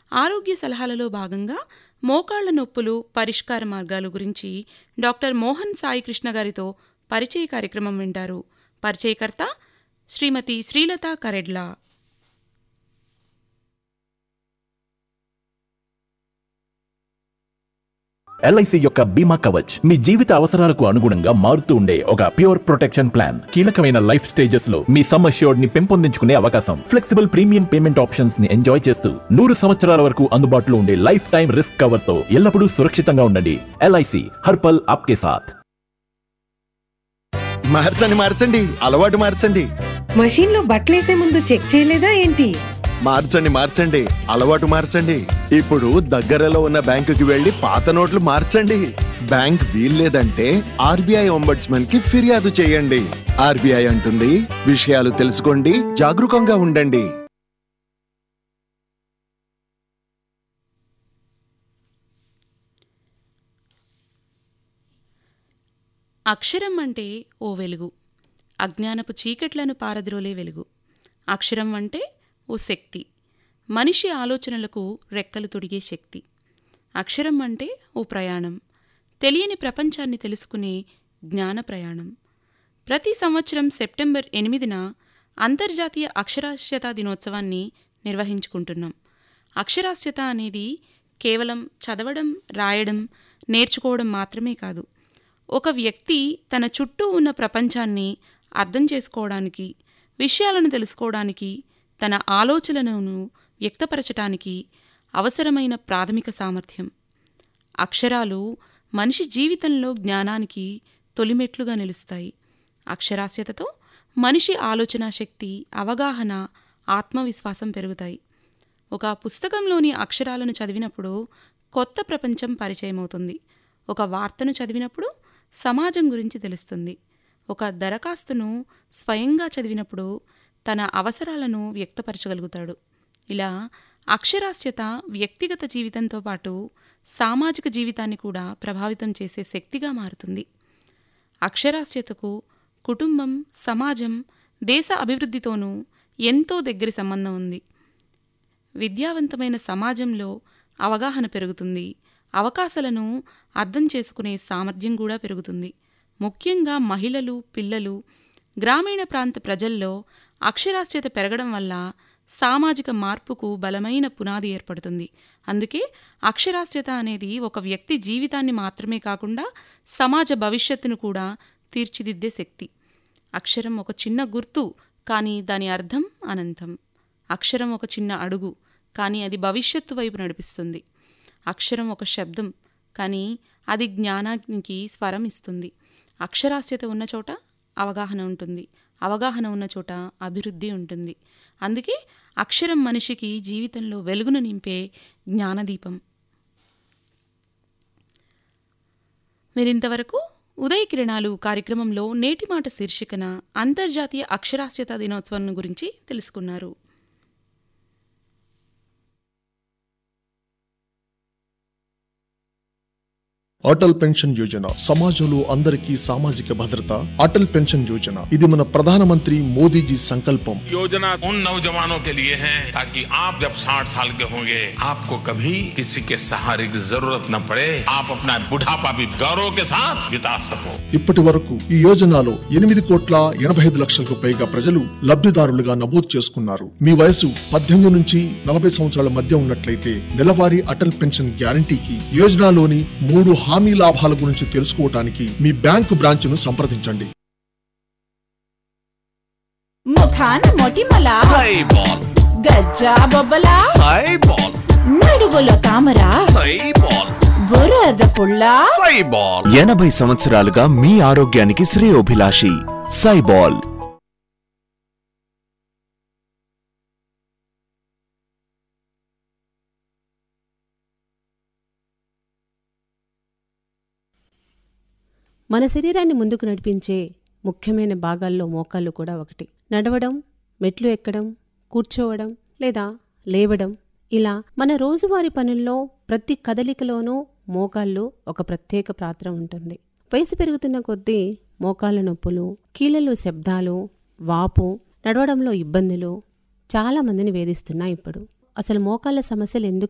ఆరోగ్య సలహాలలో భాగంగా మోకాళ్ల నొప్పులు పరిష్కార మార్గాలు గురించి డాక్టర్ మోహన్ సాయి కృష్ణ గారితో పరిచయ కార్యక్రమం వింటారు పరిచయకర్త శ్రీమతి శ్రీలత కరెడ్ల ఎల్ఐసి యొక్క బీమా కవచ్ మీ జీవిత అవసరాలకు అనుగుణంగా మారుతూ ఉండే ఒక ప్యూర్ ప్రొటెక్షన్ ప్లాన్ కీలకమైన లైఫ్ స్టేజెస్ లో మీ సమ్ అష్యూర్డ్ ని పెంపొందించుకునే అవకాశం ఫ్లెక్సిబుల్ ప్రీమియం పేమెంట్ ఆప్షన్స్ ని ఎంజాయ్ చేస్తూ నూరు సంవత్సరాల వరకు అందుబాటులో ఉండే లైఫ్ టైం రిస్క్ కవర్ తో ఎల్లప్పుడూ సురక్షితంగా ఉండండి ఎల్ఐసి హర్పల్ ఆప్కే సాథ్ మార్చండి మార్చండి అలవాటు మార్చండి మషీన్ లో బట్టలేసే ముందు చెక్ చేయలేదా ఏంటి మార్చండి మార్చండి అలవాటు మార్చండి ఇప్పుడు దగ్గరలో ఉన్న బ్యాంకుకి వెళ్లి పాత నోట్లు మార్చండి బ్యాంక్ వీల్లేదంటే ఆర్బీఐ ఒంబడ్స్మన్ కి ఫిర్యాదు చేయండి ఆర్బీఐ అంటుంది విషయాలు తెలుసుకోండి జాగరూకంగా ఉండండి అక్షరం అంటే ఓ వెలుగు అజ్ఞానపు చీకట్లను పారద్రోలే వెలుగు అక్షరం అంటే ఓ శక్తి మనిషి ఆలోచనలకు రెక్కలు తొడిగే శక్తి అక్షరం అంటే ఓ ప్రయాణం తెలియని ప్రపంచాన్ని తెలుసుకునే జ్ఞాన ప్రయాణం ప్రతి సంవత్సరం సెప్టెంబర్ ఎనిమిదిన అంతర్జాతీయ అక్షరాస్యత దినోత్సవాన్ని నిర్వహించుకుంటున్నాం అక్షరాస్యత అనేది కేవలం చదవడం రాయడం నేర్చుకోవడం మాత్రమే కాదు ఒక వ్యక్తి తన చుట్టూ ఉన్న ప్రపంచాన్ని అర్థం చేసుకోవడానికి విషయాలను తెలుసుకోవడానికి తన ఆలోచనలను వ్యక్తపరచటానికి అవసరమైన ప్రాథమిక సామర్థ్యం అక్షరాలు మనిషి జీవితంలో జ్ఞానానికి తొలిమెట్లుగా నిలుస్తాయి అక్షరాస్యతతో మనిషి ఆలోచనా శక్తి అవగాహన ఆత్మవిశ్వాసం పెరుగుతాయి ఒక పుస్తకంలోని అక్షరాలను చదివినప్పుడు కొత్త ప్రపంచం పరిచయమవుతుంది ఒక వార్తను చదివినప్పుడు సమాజం గురించి తెలుస్తుంది ఒక దరఖాస్తును స్వయంగా చదివినప్పుడు తన అవసరాలను వ్యక్తపరచగలుగుతాడు ఇలా అక్షరాస్యత వ్యక్తిగత జీవితంతో పాటు సామాజిక జీవితాన్ని కూడా ప్రభావితం చేసే శక్తిగా మారుతుంది అక్షరాస్యతకు కుటుంబం సమాజం దేశ అభివృద్ధితోనూ ఎంతో దగ్గరి సంబంధం ఉంది విద్యావంతమైన సమాజంలో అవగాహన పెరుగుతుంది అవకాశాలను అర్థం చేసుకునే సామర్థ్యం కూడా పెరుగుతుంది ముఖ్యంగా మహిళలు పిల్లలు గ్రామీణ ప్రాంత ప్రజల్లో అక్షరాస్యత పెరగడం వల్ల సామాజిక మార్పుకు బలమైన పునాది ఏర్పడుతుంది అందుకే అక్షరాస్యత అనేది ఒక వ్యక్తి జీవితాన్ని మాత్రమే కాకుండా సమాజ భవిష్యత్తును కూడా తీర్చిదిద్దే శక్తి అక్షరం ఒక చిన్న గుర్తు కానీ దాని అర్థం అనంతం అక్షరం ఒక చిన్న అడుగు కానీ అది భవిష్యత్తు వైపు నడిపిస్తుంది అక్షరం ఒక శబ్దం కానీ అది జ్ఞానానికి స్వరం ఇస్తుంది అక్షరాస్యత ఉన్న చోట అవగాహన ఉంటుంది అవగాహన ఉన్న చోట అభివృద్ధి ఉంటుంది అందుకే అక్షరం మనిషికి జీవితంలో వెలుగును నింపే జ్ఞానదీపం మీరింతవరకు ఉదయ కిరణాలు కార్యక్రమంలో నేటి మాట శీర్షికన అంతర్జాతీయ అక్షరాస్యత దినోత్సవం గురించి తెలుసుకున్నారు అటల్ పెన్షన్ యోజన సమాజంలో అందరికీ సామాజిక భద్రత అటల్ పెన్షన్ యోజన ఇది మన ప్రధానమంత్రి మోదీజీ సంకల్పం योजना उन नौजवानों के लिए है ताकि आप जब 60 साल के होंगे आपको कभी किसी के सहारे की जरूरत न पड़े आप अपना बुढ़ापा भी गौरव के साथ बिता सको ఇప్పటి వరకు ఈ యోజనలో ఎనిమిది కోట్ల ఎనభై ఐదు లక్షలకు పైగా ప్రజలు లబ్ధిదారులుగా నమోదు చేసుకున్నారు మీ వయసు పద్దెనిమిది నుంచి నలభై సంవత్సరాల మధ్య ఉన్నట్లయితే నెలవారీ అటల్ పెన్షన్ గ్యారంటీకి యోజనలోని మూడు హామీ లాభాల గురించి తెలుసుకోవటానికి మీ బ్యాంకు బ్రాంచ్ను సంప్రదించండి ముఖాన మొటిమల సైబాల్ గజ్జా బొబ్బల సైబాల్ నడుగులో తామర సైబాల్ బురద పుల్ల సైబాల్ ఎనభై సంవత్సరాలుగా మీ ఆరోగ్యానికి శ్రేయోభిలాషి సైబాల్ మన శరీరాన్ని ముందుకు నడిపించే ముఖ్యమైన భాగాల్లో మోకాళ్ళు కూడా ఒకటి నడవడం మెట్లు ఎక్కడం కూర్చోవడం లేదా లేవడం ఇలా మన రోజువారీ పనుల్లో ప్రతి కదలికలోనూ మోకాళ్ళు ఒక ప్రత్యేక పాత్ర ఉంటుంది వయసు పెరుగుతున్న కొద్దీ మోకాళ్ళ నొప్పులు కీళ్ళలో శబ్దాలు వాపు నడవడంలో ఇబ్బందులు చాలా మందిని వేధిస్తున్నాయి ఇప్పుడు అసలు మోకాళ్ళ సమస్యలు ఎందుకు